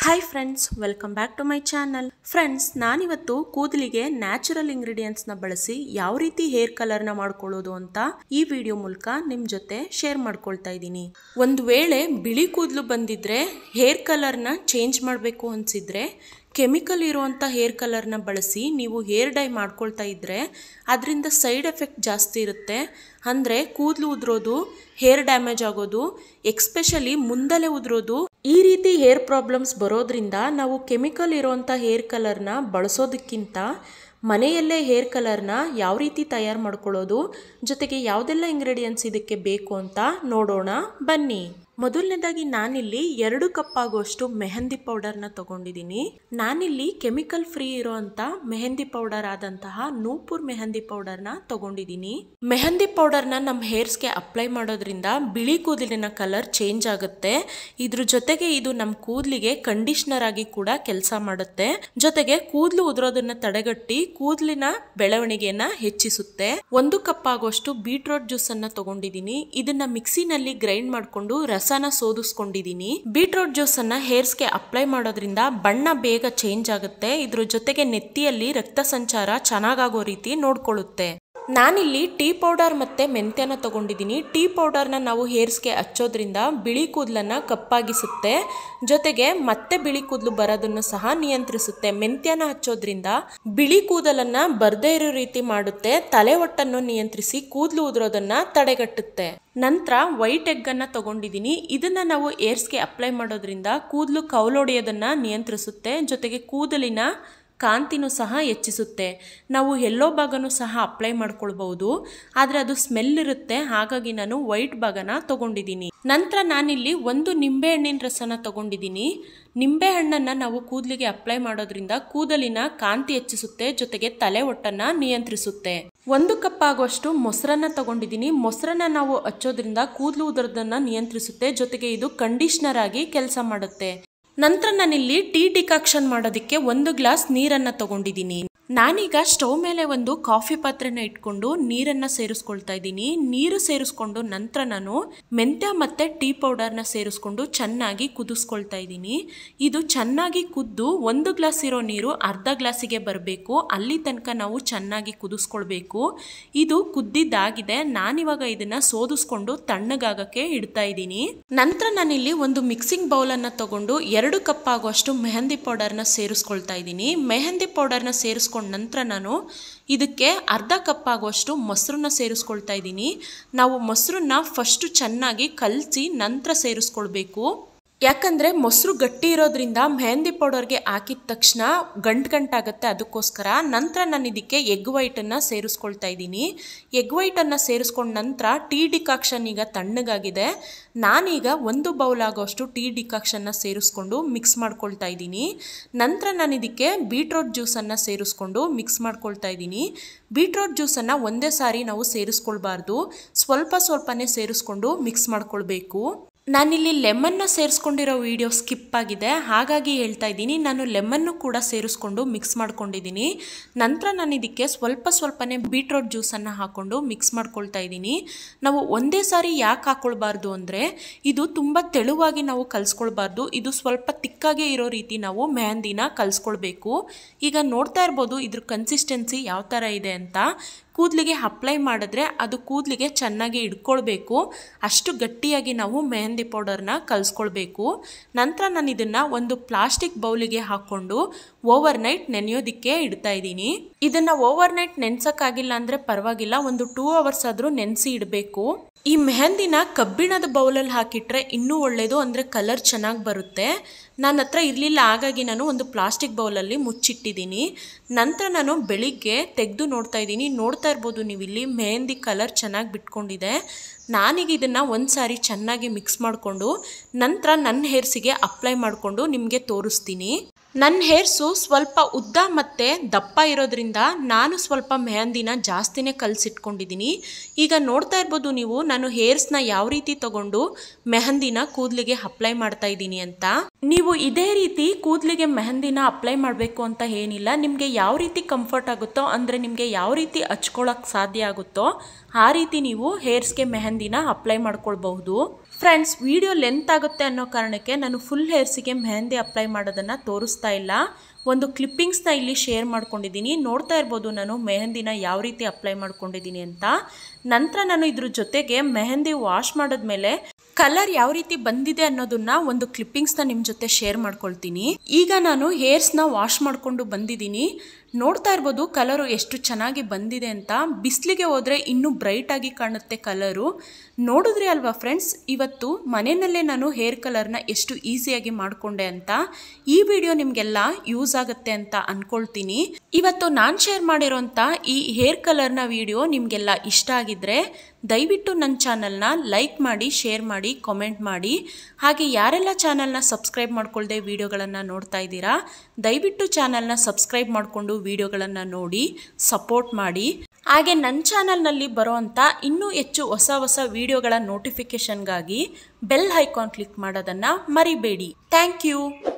hi friends welcome back to my channel friends ನಾನಿವತ್ತು ಕೂದಲಿಗೆ natural ಇಂಗ್ರೀಡಿಯೆಂಟ್ಸ್ನ ಬಳಸಿ ಯಾವ ರೀತಿ ಹೇರ್ ಕಲರ್ನ ಮಾಡ್ಕೊಳ್ಳೋದು ಅಂತ ಈ ವಿಡಿಯೋ ಮೂಲಕ ನಿಮ್ಮ ಜೊತೆ ಶೇರ್ ಮಾಡ್ಕೊಳ್ತಾ ಇದ್ದೀನಿ ಒಂದು ವೇಳೆ ಬಿಳಿ ಕೂದಲು ಬಂದಿದ್ರೆ ಹೇರ್ ಕಲರ್ನ ಚೇಂಜ್ ಮಾಡಬೇಕು ಅನಿಸಿದ್ರೆ ಕೆಮಿಕಲ್ ಇರುವಂಥ ಹೇರ್ ಕಲರ್ನ ಬಳಸಿ ನೀವು ಹೇರ್ ಡೈ ಮಾಡ್ಕೊಳ್ತಾ ಇದ್ದರೆ ಅದರಿಂದ ಸೈಡ್ ಎಫೆಕ್ಟ್ ಜಾಸ್ತಿ ಇರುತ್ತೆ ಅಂದರೆ ಕೂದಲು ಉದುರೋದು ಹೇರ್ ಡ್ಯಾಮೇಜ್ ಆಗೋದು ಎಕ್ಸ್ಪೆಷಲಿ ಮುಂದಲೆ ಉದುರೋದು ಈ ರೀತಿ ಹೇರ್ ಪ್ರಾಬ್ಲಮ್ಸ್ ಬರೋದ್ರಿಂದ ನಾವು ಕೆಮಿಕಲ್ ಇರುವಂಥ ಹೇರ್ ಕಲರ್ನ ಬಳಸೋದಕ್ಕಿಂತ ಮನೆಯಲ್ಲೇ ಹೇರ್ ಕಲರ್ನ ಯಾವ ರೀತಿ ತಯಾರು ಮಾಡ್ಕೊಳ್ಳೋದು ಜೊತೆಗೆ ಯಾವುದೆಲ್ಲ ಇಂಗ್ರೀಡಿಯೆಂಟ್ಸ್ ಇದಕ್ಕೆ ಬೇಕು ಅಂತ ನೋಡೋಣ ಬನ್ನಿ ಮೊದಲನೇದಾಗಿ ನಾನಿಲ್ಲಿ ಎರಡು ಕಪ್ ಆಗುವಷ್ಟು ಮೆಹಂದಿ ಪೌಡರ್ನ ತಗೊಂಡಿದ್ದೀನಿ ನಾನಿಲ್ಲಿ ಕೆಮಿಕಲ್ ಫ್ರೀ ಇರೋಂಥ ಮೆಹಂದಿ ಪೌಡರ್ ಆದಂತಹ ನೂಪುರ್ ಮೆಹಂದಿ ಪೌಡರ್ನ ತಗೊಂಡಿದ್ದೀನಿ ಮೆಹಂದಿ ಪೌಡರ್ನ ನಮ್ಮ ಹೇರ್ಸ್ಗೆ ಅಪ್ಲೈ ಮಾಡೋದ್ರಿಂದ ಬಿಳಿ ಕೂದಲಿನ ಕಲರ್ ಚೇಂಜ್ ಆಗುತ್ತೆ ಇದ್ರ ಜೊತೆಗೆ ಇದು ನಮ್ಮ ಕೂದಲಿಗೆ ಕಂಡೀಷ್ನರ್ ಆಗಿ ಕೂಡ ಕೆಲಸ ಮಾಡುತ್ತೆ ಜೊತೆಗೆ ಕೂದಲು ಉದುರೋದನ್ನ ತಡೆಗಟ್ಟಿ ಕೂದಲಿನ ಬೆಳವಣಿಗೆಯನ್ನ ಹೆಚ್ಚಿಸುತ್ತೆ ಒಂದು ಕಪ್ ಆಗುವಷ್ಟು ಬೀಟ್ರೋಟ್ ಜ್ಯೂಸ್ ಅನ್ನ ತಗೊಂಡಿದ್ದೀನಿ ಇದನ್ನ ಮಿಕ್ಸಿನಲ್ಲಿ ಗ್ರೈಂಡ್ ಮಾಡಿಕೊಂಡು ರಸನ ಸೋದಿಸ್ಕೊಂಡಿದ್ದೀನಿ ಬೀಟ್ರೋಟ್ ಜ್ಯೂಸ್ ಅನ್ನ ಹೇರ್ಸ್ಗೆ ಅಪ್ಲೈ ಮಾಡೋದ್ರಿಂದ ಬಣ್ಣ ಬೇಗ ಚೇಂಜ್ ಆಗುತ್ತೆ ಇದ್ರ ಜೊತೆಗೆ ನೆತ್ತಿಯಲ್ಲಿ ರಕ್ತ ಸಂಚಾರ ಚೆನ್ನಾಗಾಗೋ ರೀತಿ ನೋಡ್ಕೊಳ್ಳುತ್ತೆ ನಾನಿಲ್ಲಿ ಟೀ ಪೌಡರ್ ಮತ್ತೆ ಮೆಂತ್ಯನ ತಗೊಂಡಿದ್ದೀನಿ ಟೀ ಪೌಡರ್ನ ನಾವು ಹೇರ್ಸ್ಗೆ ಹಚ್ಚೋದ್ರಿಂದ ಬಿಳಿ ಕೂದಲನ್ನ ಕಪ್ಪಾಗಿಸುತ್ತೆ ಜೊತೆಗೆ ಮತ್ತೆ ಬಿಳಿ ಕೂದಲು ಬರೋದನ್ನು ಸಹ ನಿಯಂತ್ರಿಸುತ್ತೆ ಮೆಂತ್ಯನ ಹಚ್ಚೋದ್ರಿಂದ ಬಿಳಿ ಕೂದಲನ್ನ ಬರ್ದೇ ಇರೋ ರೀತಿ ಮಾಡುತ್ತೆ ತಲೆ ಒಟ್ಟನ್ನು ನಿಯಂತ್ರಿಸಿ ಕೂದಲು ಉದುರೋದನ್ನ ತಡೆಗಟ್ಟುತ್ತೆ ನಂತರ ವೈಟ್ ಎಗ್ ಅನ್ನ ತಗೊಂಡಿದ್ದೀನಿ ಇದನ್ನ ನಾವು ಏರ್ಸ್ಗೆ ಅಪ್ಲೈ ಮಾಡೋದ್ರಿಂದ ಕೂದಲು ಕೌಲೊಡೆಯೋದನ್ನ ನಿಯಂತ್ರಿಸುತ್ತೆ ಜೊತೆಗೆ ಕೂದಲಿನ ಕಾಂತಿನೂ ಸಹ ಹೆಚ್ಚಿಸುತ್ತೆ ನಾವು ಎಲ್ಲೋ ಭಾಗನೂ ಸಹ ಅಪ್ಲೈ ಮಾಡ್ಕೊಳ್ಬಹುದು ಆದರೆ ಅದು ಸ್ಮೆಲ್ ಇರುತ್ತೆ ಹಾಗಾಗಿ ನಾನು ವೈಟ್ ಭಾಗನ ತಗೊಂಡಿದ್ದೀನಿ ನಂತರ ನಾನಿಲ್ಲಿ ಒಂದು ನಿಂಬೆ ಹಣ್ಣಿನ ರಸನ ತಗೊಂಡಿದ್ದೀನಿ ನಿಂಬೆ ಹಣ್ಣನ್ನು ನಾವು ಕೂದಲಿಗೆ ಅಪ್ಲೈ ಮಾಡೋದ್ರಿಂದ ಕೂದಲಿನ ಕಾಂತಿ ಹೆಚ್ಚಿಸುತ್ತೆ ಜೊತೆಗೆ ತಲೆ ಒಟ್ಟನ್ನು ನಿಯಂತ್ರಿಸುತ್ತೆ ಒಂದು ಕಪ್ ಆಗುವಷ್ಟು ಮೊಸರನ್ನ ತಗೊಂಡಿದ್ದೀನಿ ಮೊಸರನ್ನ ನಾವು ಹಚ್ಚೋದ್ರಿಂದ ಕೂದಲು ಉದುರೋದನ್ನ ನಿಯಂತ್ರಿಸುತ್ತೆ ಜೊತೆಗೆ ಇದು ಕಂಡೀಷ್ನರ್ ಆಗಿ ಕೆಲಸ ಮಾಡುತ್ತೆ ನಂತರ ನಾನಿಲ್ಲಿ ಟೀ ಡಿಕಾಕ್ಷನ್ ಮಾಡೋದಕ್ಕೆ ಒಂದು ಗ್ಲಾಸ್ ನೀರನ್ನು ತಗೊಂಡಿದ್ದೀನಿ ನಾನೀಗ ಸ್ಟವ್ ಮೇಲೆ ಒಂದು ಕಾಫಿ ಪಾತ್ರೆನ ಇಟ್ಕೊಂಡು ನೀರನ್ನು ಸೇರಿಸ್ಕೊಳ್ತಾ ಇದ್ದೀನಿ ನೀರು ಸೇರಿಸ್ಕೊಂಡು ನಂತರ ನಾನು ಮೆಂತ್ಯ ಮತ್ತು ಟೀ ಪೌಡರ್ನ ಸೇರಿಸ್ಕೊಂಡು ಚೆನ್ನಾಗಿ ಕುದಿಸ್ಕೊಳ್ತಾ ಇದ್ದೀನಿ ಇದು ಚೆನ್ನಾಗಿ ಕುದ್ದು ಒಂದು ಗ್ಲಾಸ್ ಇರೋ ನೀರು ಅರ್ಧ ಗ್ಲಾಸಿಗೆ ಬರಬೇಕು ಅಲ್ಲಿ ತನಕ ನಾವು ಚೆನ್ನಾಗಿ ಕುದಿಸ್ಕೊಳ್ಬೇಕು ಇದು ಕುದ್ದಿದ್ದಾಗಿದೆ ನಾನಿವಾಗ ಇದನ್ನ ಸೋದಿಸ್ಕೊಂಡು ತಣ್ಣಗಾಗಕ್ಕೆ ಇಡ್ತಾ ಇದ್ದೀನಿ ನಂತರ ನಾನಿಲ್ಲಿ ಒಂದು ಮಿಕ್ಸಿಂಗ್ ಬೌಲನ್ನು ತಗೊಂಡು ಎರಡು ಕಪ್ ಆಗುವಷ್ಟು ಮೆಹಂದಿ ಪೌಡರ್ನ ಸೇರಿಸ್ಕೊಳ್ತಾ ಇದ್ದೀನಿ ಮೆಹಂದಿ ಪೌಡರ್ನ ಸೇರಿಸ್ಕೊಂಡು ನಂತರ ನಾನು ಇದಕ್ಕೆ ಅರ್ಧ ಕಪ್ ಆಗುವಷ್ಟು ಮೊಸರನ್ನ ಸೇರಿಸ್ಕೊಳ್ತಾ ಇದ್ದೀನಿ ನಾವು ಮೊಸರನ್ನ ಫಸ್ಟು ಚೆನ್ನಾಗಿ ಕಲಸಿ ನಂತರ ಸೇರಿಸ್ಕೊಳ್ಬೇಕು ಯಾಕಂದರೆ ಮೊಸರು ಗಟ್ಟಿ ಇರೋದ್ರಿಂದ ಮೆಹಂದಿ ಪೌಡರ್ಗೆ ಹಾಕಿದ ತಕ್ಷಣ ಗಂಟು ಗಂಟಾಗುತ್ತೆ ಅದಕ್ಕೋಸ್ಕರ ನಂತರ ನಾನು ಇದಕ್ಕೆ ಎಗ್ ವೈಟನ್ನು ಸೇರಿಸ್ಕೊಳ್ತಾ ಇದ್ದೀನಿ ಎಗ್ ವೈಟನ್ನು ಸೇರಿಸ್ಕೊಂಡ ನಂತರ ಟೀ ಡಿಕಾಕ್ಷನ್ ಈಗ ತಣ್ಣಗಾಗಿದೆ ನಾನೀಗ ಒಂದು ಬೌಲ್ ಆಗೋಷ್ಟು ಟೀ ಡಿಕಾಕ್ಷನ್ನ ಸೇರಿಸ್ಕೊಂಡು ಮಿಕ್ಸ್ ಮಾಡ್ಕೊಳ್ತಾ ಇದ್ದೀನಿ ನಂತರ ನಾನು ಇದಕ್ಕೆ ಬೀಟ್ರೋಟ್ ಜ್ಯೂಸನ್ನು ಸೇರಿಸ್ಕೊಂಡು ಮಿಕ್ಸ್ ಮಾಡ್ಕೊಳ್ತಾ ಇದ್ದೀನಿ ಬೀಟ್ರೋಟ್ ಜ್ಯೂಸನ್ನು ಒಂದೇ ಸಾರಿ ನಾವು ಸೇರಿಸ್ಕೊಳ್ಬಾರ್ದು ಸ್ವಲ್ಪ ಸ್ವಲ್ಪನೇ ಸೇರಿಸ್ಕೊಂಡು ಮಿಕ್ಸ್ ಮಾಡ್ಕೊಳ್ಬೇಕು ನಾನಿಲ್ಲಿ ಲೆಮನ್ನ ಸೇರಿಸ್ಕೊಂಡಿರೋ ವಿಡಿಯೋ ಸ್ಕಿಪ್ ಆಗಿದೆ ಹಾಗಾಗಿ ಹೇಳ್ತಾ ಇದ್ದೀನಿ ನಾನು ಲೆಮನ್ನು ಕೂಡ ಸೇರಿಸ್ಕೊಂಡು ಮಿಕ್ಸ್ ಮಾಡ್ಕೊಂಡಿದ್ದೀನಿ ನಂತರ ನಾನು ಇದಕ್ಕೆ ಸ್ವಲ್ಪ ಸ್ವಲ್ಪನೇ ಬೀಟ್ರೋಟ್ ಜ್ಯೂಸನ್ನು ಹಾಕ್ಕೊಂಡು ಮಿಕ್ಸ್ ಮಾಡ್ಕೊಳ್ತಾ ಇದ್ದೀನಿ ನಾವು ಒಂದೇ ಸಾರಿ ಯಾಕೆ ಹಾಕ್ಕೊಳ್ಬಾರ್ದು ಅಂದರೆ ಇದು ತುಂಬ ತೆಳುವಾಗಿ ನಾವು ಕಲಿಸ್ಕೊಳ್ಬಾರ್ದು ಇದು ಸ್ವಲ್ಪ ತಿಕ್ಕಾಗೆ ಇರೋ ರೀತಿ ನಾವು ಮೆಹಂದಿನ ಕಲಿಸ್ಕೊಳ್ಬೇಕು ಈಗ ನೋಡ್ತಾ ಇರ್ಬೋದು ಇದ್ರ ಕನ್ಸಿಸ್ಟೆನ್ಸಿ ಯಾವ ಥರ ಇದೆ ಅಂತ ಕೂದಲಿಗೆ ಅಪ್ಲೈ ಮಾಡಿದ್ರೆ ಅದು ಕೂದಲಿಗೆ ಚೆನ್ನಾಗಿ ಇಡ್ಕೊಳ್ಬೇಕು ಅಷ್ಟು ಗಟ್ಟಿಯಾಗಿ ನಾವು ಮೆಹಂದಿ ಪೌಡರ್ನ ಕಲಿಸ್ಕೊಳ್ಬೇಕು ನಂತರ ನಾನು ಇದನ್ನು ಒಂದು ಪ್ಲಾಸ್ಟಿಕ್ ಬೌಲಿಗೆ ಹಾಕ್ಕೊಂಡು ಓವರ್ ನೈಟ್ ನೆನೆಯೋದಕ್ಕೆ ಇಡ್ತಾ ಇದ್ದೀನಿ ಇದನ್ನು ಓವರ್ ನೈಟ್ ನೆನ್ಸೋಕ್ಕಾಗಿಲ್ಲ ಅಂದರೆ ಪರವಾಗಿಲ್ಲ ಒಂದು ಟೂ ಅವರ್ಸ್ ಆದರೂ ನೆನೆಸಿ ಇಡಬೇಕು ಈ ಮೆಹಂದಿನ ಕಬ್ಬಿಣದ ಬೌಲಲ್ಲಿ ಹಾಕಿಟ್ರೆ ಇನ್ನೂ ಒಳ್ಳೆಯದು ಅಂದರೆ ಕಲರ್ ಚೆನ್ನಾಗಿ ಬರುತ್ತೆ ನನ್ನ ಹತ್ರ ಇರಲಿಲ್ಲ ಹಾಗಾಗಿ ನಾನು ಒಂದು ಪ್ಲಾಸ್ಟಿಕ್ ಬೌಲಲ್ಲಿ ಮುಚ್ಚಿಟ್ಟಿದ್ದೀನಿ ನಂತರ ನಾನು ಬೆಳಿಗ್ಗೆ ತೆಗೆದು ನೋಡ್ತಾ ಇದ್ದೀನಿ ನೋಡ್ತಾ ಇರ್ಬೋದು ನೀವು ಇಲ್ಲಿ ಮೆಹಂದಿ ಕಲರ್ ಚೆನ್ನಾಗಿ ಬಿಟ್ಕೊಂಡಿದೆ ನಾನೀಗ ಇದನ್ನು ಒಂದು ಸಾರಿ ಚೆನ್ನಾಗಿ ಮಿಕ್ಸ್ ಮಾಡಿಕೊಂಡು ನಂತರ ನನ್ನ ಹೇರ್ಸಿಗೆ ಅಪ್ಲೈ ಮಾಡಿಕೊಂಡು ನಿಮಗೆ ತೋರಿಸ್ತೀನಿ ನನ್ನ ಹೇರ್ಸು ಸ್ವಲ್ಪ ಉದ್ದ ಮತ್ತು ದಪ್ಪ ಇರೋದ್ರಿಂದ ನಾನು ಸ್ವಲ್ಪ ಮೆಹಂದಿನ ಜಾಸ್ತಿನೇ ಕಲಸಿಟ್ಕೊಂಡಿದ್ದೀನಿ ಈಗ ನೋಡ್ತಾ ಇರ್ಬೋದು ನೀವು ನಾನು ಹೇರ್ಸ್ನ ಯಾವ ರೀತಿ ತಗೊಂಡು ಮೆಹಂದಿನ ಕೂದಲಿಗೆ ಅಪ್ಲೈ ಮಾಡ್ತಾ ಇದ್ದೀನಿ ಅಂತ ನೀವು ಇದೇ ರೀತಿ ಕೂದಲಿಗೆ ಮೆಹಂದಿನ ಅಪ್ಲೈ ಮಾಡಬೇಕು ಅಂತ ಏನಿಲ್ಲ ನಿಮಗೆ ಯಾವ ರೀತಿ ಕಂಫರ್ಟ್ ಆಗುತ್ತೋ ಅಂದರೆ ನಿಮಗೆ ಯಾವ ರೀತಿ ಹಚ್ಕೊಳ್ಳೋಕೆ ಸಾಧ್ಯ ಆಗುತ್ತೋ ಆ ರೀತಿ ನೀವು ಹೇರ್ಸ್ಗೆ ಮೆಹಂದಿನ ಅಪ್ಲೈ ಮಾಡ್ಕೊಳ್ಬಹುದು ಫ್ರೆಂಡ್ಸ್ ವಿಡಿಯೋ ಲೆಂತ್ ಆಗುತ್ತೆ ಅನ್ನೋ ಕಾರಣಕ್ಕೆ ನಾನು ಫುಲ್ ಹೇರ್ಸಿಗೆ ಮೆಹಂದಿ ಅಪ್ಲೈ ಮಾಡೋದನ್ನು ತೋರಿಸ್ತಾ ಇಲ್ಲ ಒಂದು ಕ್ಲಿಪ್ಪಿಂಗ್ಸ್ನ ಇಲ್ಲಿ ಶೇರ್ ಮಾಡ್ಕೊಂಡಿದ್ದೀನಿ ನೋಡ್ತಾ ಇರ್ಬೋದು ನಾನು ಮೆಹಂದಿನ ಯಾವ ರೀತಿ ಅಪ್ಲೈ ಮಾಡ್ಕೊಂಡಿದ್ದೀನಿ ಅಂತ ನಂತರ ನಾನು ಇದ್ರ ಜೊತೆಗೆ ಮೆಹಂದಿ ವಾಶ್ ಮಾಡಿದ್ಮೇಲೆ ಕಲರ್ ಯಾವ ರೀತಿ ಬಂದಿದೆ ಅನ್ನೋದನ್ನ ಒಂದು ಕ್ಲಿಪ್ಪಿಂಗ್ಸ್ನ ನಿಮ್ಮ ಜೊತೆ ಶೇರ್ ಮಾಡ್ಕೊಳ್ತೀನಿ ಈಗ ನಾನು ಹೇರ್ಸ್ನ ವಾಶ್ ಮಾಡಿಕೊಂಡು ಬಂದಿದ್ದೀನಿ ನೋಡ್ತಾ ಇರ್ಬೋದು ಕಲರು ಎಷ್ಟು ಚೆನ್ನಾಗಿ ಬಂದಿದೆ ಅಂತ ಬಿಸಿಲಿಗೆ ಹೋದರೆ ಇನ್ನೂ ಬ್ರೈಟ್ ಆಗಿ ಕಾಣುತ್ತೆ ಕಲರು ನೋಡಿದ್ರಿ ಅಲ್ವಾ ಫ್ರೆಂಡ್ಸ್ ಇವತ್ತು ಮನೆಯಲ್ಲೇ ನಾನು ಹೇರ್ ಕಲರ್ನ ಎಷ್ಟು ಈಸಿಯಾಗಿ ಮಾಡಿಕೊಂಡೆ ಅಂತ ಈ ವಿಡಿಯೋ ನಿಮಗೆಲ್ಲ ಯೂಸ್ ಆಗುತ್ತೆ ಅಂತ ಅನ್ಕೊಳ್ತೀನಿ ಇವತ್ತು ನಾನು ಶೇರ್ ಮಾಡಿರೋಂಥ ಈ ಹೇರ್ ಕಲರ್ನ ವಿಡಿಯೋ ನಿಮಗೆಲ್ಲ ಇಷ್ಟ ಆಗಿದ್ರೆ ದಯವಿಟ್ಟು ನನ್ನ ಚಾನಲ್ನ ಲೈಕ್ ಮಾಡಿ ಶೇರ್ ಮಾಡಿ ಕಾಮೆಂಟ್ ಮಾಡಿ ಹಾಗೆ ಯಾರೆಲ್ಲ ಚಾನಲ್ನ ಸಬ್ಸ್ಕ್ರೈಬ್ ಮಾಡ್ಕೊಳ್ದೆ ವಿಡಿಯೋಗಳನ್ನು ನೋಡ್ತಾ ಇದ್ದೀರಾ ದಯವಿಟ್ಟು ಚಾನಲ್ನ ಸಬ್ಸ್ಕ್ರೈಬ್ ಮಾಡಿಕೊಂಡು ವಿಡಿಯೋಗಳನ್ನು ನೋಡಿ ಸಪೋರ್ಟ್ ಮಾಡಿ ಹಾಗೆ ನನ್ನ ಚಾನಲ್ನಲ್ಲಿ ಬರೋವಂಥ ಇನ್ನೂ ಹೆಚ್ಚು ಹೊಸ ಹೊಸ ವಿಡಿಯೋಗಳ ನೋಟಿಫಿಕೇಷನ್ಗಾಗಿ ಬೆಲ್ ಐಕಾನ್ ಕ್ಲಿಕ್ ಮಾಡೋದನ್ನು ಮರಿಬೇಡಿ ಥ್ಯಾಂಕ್ ಯು